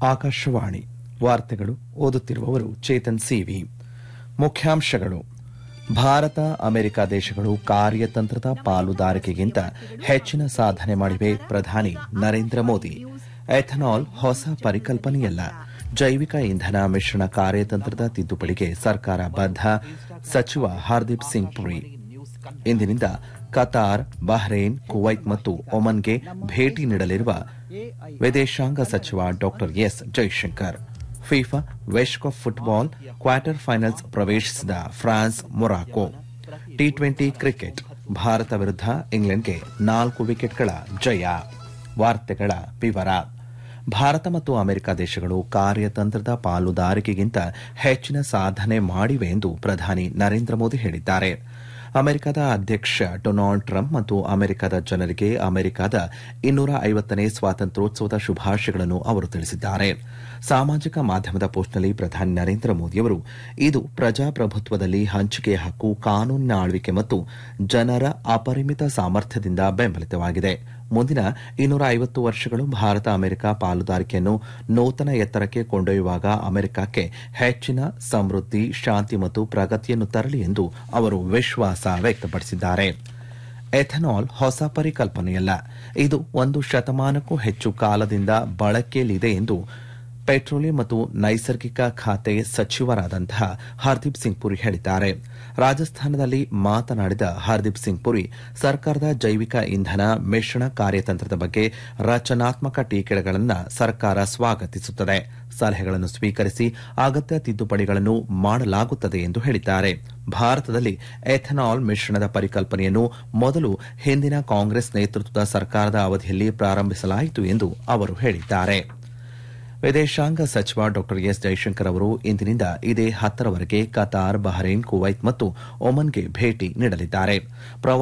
ಆಕಾಶವಾಣಿ ವಾರ್ತೆಗಳು ಓದುತ್ತಿರುವವರು ಚೇತನ್ ಸಿವಿ ಮುಖ್ಯಾಂಶಗಳು ಭಾರತ ಅಮೆರಿಕ ದೇಶಗಳು ಕಾರ್ಯತಂತ್ರದ ಪಾಲುದಾರಿಕೆಗಿಂತ ಹೆಚ್ಚಿನ ಸಾಧನೆ ಮಾಡಿವೆ ಪ್ರಧಾನಿ ನರೇಂದ್ರ ಮೋದಿ ಎಥನಾಲ್ ಹೊಸ ಪರಿಕಲ್ಪನೆಯಲ್ಲ ಜೈವಿಕ ಇಂಧನ ಮಿಶ್ರಣ ಕಾರ್ಯತಂತ್ರದ ತಿದ್ದುಪಡಿಗೆ ಸರ್ಕಾರ ಬದ್ಧ ಸಚಿವ ಹರ್ದೀಪ್ ಸಿಂಗ್ ಪುರಿ ಇಂದಿನಿಂದ ಕತಾರ್ ಬಹ್ರೇನ್ ಕುವೈತ್ ಮತ್ತು ಒಮನ್ಗೆ ಭೇಟಿ ನೀಡಲಿರುವ ವಿದೇಶಾಂಗ ಸಚಿವ ಡಾ ಎಸ್ ಜೈಶಂಕರ್ ಫಿಫಾ ವಿಶ್ವಕಪ್ ಫುಟ್ಬಾಲ್ ಕ್ವಾರ್ಟರ್ ಫೈನಲ್ಸ್ ಪ್ರವೇಶಿಸಿದ France Morocco T twenty cricket Bharata ವಿರುದ್ಧ ಇಂಗ್ಲೆಂಡ್ಗೆ ನಾಲ್ಕು ವಿಕೆಟ್ಗಳ ಜಯ ವಾರ್ತೆಗಳ ವಿವರ ಭಾರತ ಮತ್ತು ಅಮೆರಿಕ ದೇಶಗಳು ಕಾರ್ಯತಂತ್ರದ ಪಾಲುದಾರಿಕೆಗಿಂತ ಹೆಚ್ಚಿನ ಸಾಧನೆ ಮಾಡಿವೆ ಎಂದು ಪ್ರಧಾನಿ ನರೇಂದ್ರ ಮೋದಿ ಹೇಳಿದ್ದಾರೆ ಅಮೆರಿಕದ ಅಧ್ಯಕ್ಷ ಡೊನಾಲ್ಡ್ ಟ್ರಂಪ್ ಮತ್ತು ಅಮೆರಿಕದ ಜನರಿಗೆ ಅಮೆರಿಕದ ಇನ್ನೂರ ಐವತ್ತನೇ ಸ್ವಾತಂತ್ರ್ಯೋತ್ಸವದ ಶುಭಾಶಯಗಳನ್ನು ಅವರು ತಿಳಿಸಿದ್ದಾರೆ ಸಾಮಾಜಿಕ ಮಾಧ್ಯಮದ ಪೋಸ್ಟ್ನಲ್ಲಿ ಪ್ರಧಾನಿ ನರೇಂದ್ರ ಮೋದಿಯವರು ಇದು ಪ್ರಜಾಪ್ರಭುತ್ವದಲ್ಲಿ ಹಂಚಿಕೆಯ ಹಕ್ಕು ಕಾನೂನಿನ ಆಳ್ವಿಕೆ ಮತ್ತು ಜನರ ಅಪರಿಮಿತ ಸಾಮರ್ಥ್ಯದಿಂದ ಬೆಂಬಲಿತವಾಗಿದೆ ಮುಂದಿನ ಇನ್ನೂರ ಐವತ್ತು ವರ್ಷಗಳು ಭಾರತ ಅಮೆರಿಕ ಪಾಲುದಾರಿಕೆಯನ್ನು ನೂತನ ಎತ್ತರಕ್ಕೆ ಕೊಂಡೊಯ್ಯುವಾಗ ಅಮೆರಿಕಕ್ಕೆ ಹೆಚ್ಚಿನ ಸಮೃದ್ಧಿ ಶಾಂತಿ ಮತ್ತು ಪ್ರಗತಿಯನ್ನು ತರಲಿ ಎಂದು ಅವರು ವಿಶ್ವಾಸ ವ್ಯಕ್ತಪಡಿಸಿದ್ದಾರೆ ಎಥನಾಲ್ ಹೊಸ ಪರಿಕಲ್ಪನೆಯಲ್ಲ ಇದು ಒಂದು ಶತಮಾನಕ್ಕೂ ಹೆಚ್ಚು ಕಾಲದಿಂದ ಬಳಕೆಯಲ್ಲಿದೆ ಎಂದು ಪೆಟ್ರೋಲಿಯಂ ಮತ್ತು ನೈಸರ್ಗಿಕ ಖಾತೆ ಸಚಿವರಾದಂತಹ ಹರ್ದೀಪ್ ಸಿಂಗ್ ಪುರಿ ಹೇಳಿದ್ದಾರೆ ರಾಜಸ್ಥಾನದಲ್ಲಿ ಮಾತನಾಡಿದ ಹರ್ದೀಪ್ ಸಿಂಗ್ ಪುರಿ ಸರ್ಕಾರದ ಜೈವಿಕ ಇಂಧನ ಮಿಶ್ರಣ ಕಾರ್ಯತಂತ್ರದ ಬಗ್ಗೆ ರಚನಾತ್ಮಕ ಟೀಕೆಗಳನ್ನು ಸರ್ಕಾರ ಸ್ವಾಗತಿಸುತ್ತದೆ ಸಲಹೆಗಳನ್ನು ಸ್ವೀಕರಿಸಿ ಅಗತ್ಯ ತಿದ್ದುಪಡಿಗಳನ್ನು ಮಾಡಲಾಗುತ್ತದೆ ಎಂದು ಹೇಳಿದ್ದಾರೆ ಭಾರತದಲ್ಲಿ ಎಥನಾಲ್ ಮಿಶ್ರಣದ ಪರಿಕಲ್ಪನೆಯನ್ನು ಮೊದಲು ಹಿಂದಿನ ಕಾಂಗ್ರೆಸ್ ನೇತೃತ್ವದ ಸರ್ಕಾರದ ಅವಧಿಯಲ್ಲಿ ಪ್ರಾರಂಭಿಸಲಾಯಿತು ಎಂದು ಅವರು ಹೇಳಿದ್ದಾರೆ ವಿದೇಶಾಂಗ ಸಚಿವ ಡಾ ಎಸ್ ಜೈಶಂಕರ್ ಅವರು ಇಂದಿನಿಂದ ಇದೇ ಹತ್ತರವರೆಗೆ ಕತಾರ್ ಬಹ್ರೇನ್ ಕುವೈತ್ ಮತ್ತು ಒಮನ್ಗೆ ಭೇಟಿ ನೀಡಲಿದ್ದಾರೆ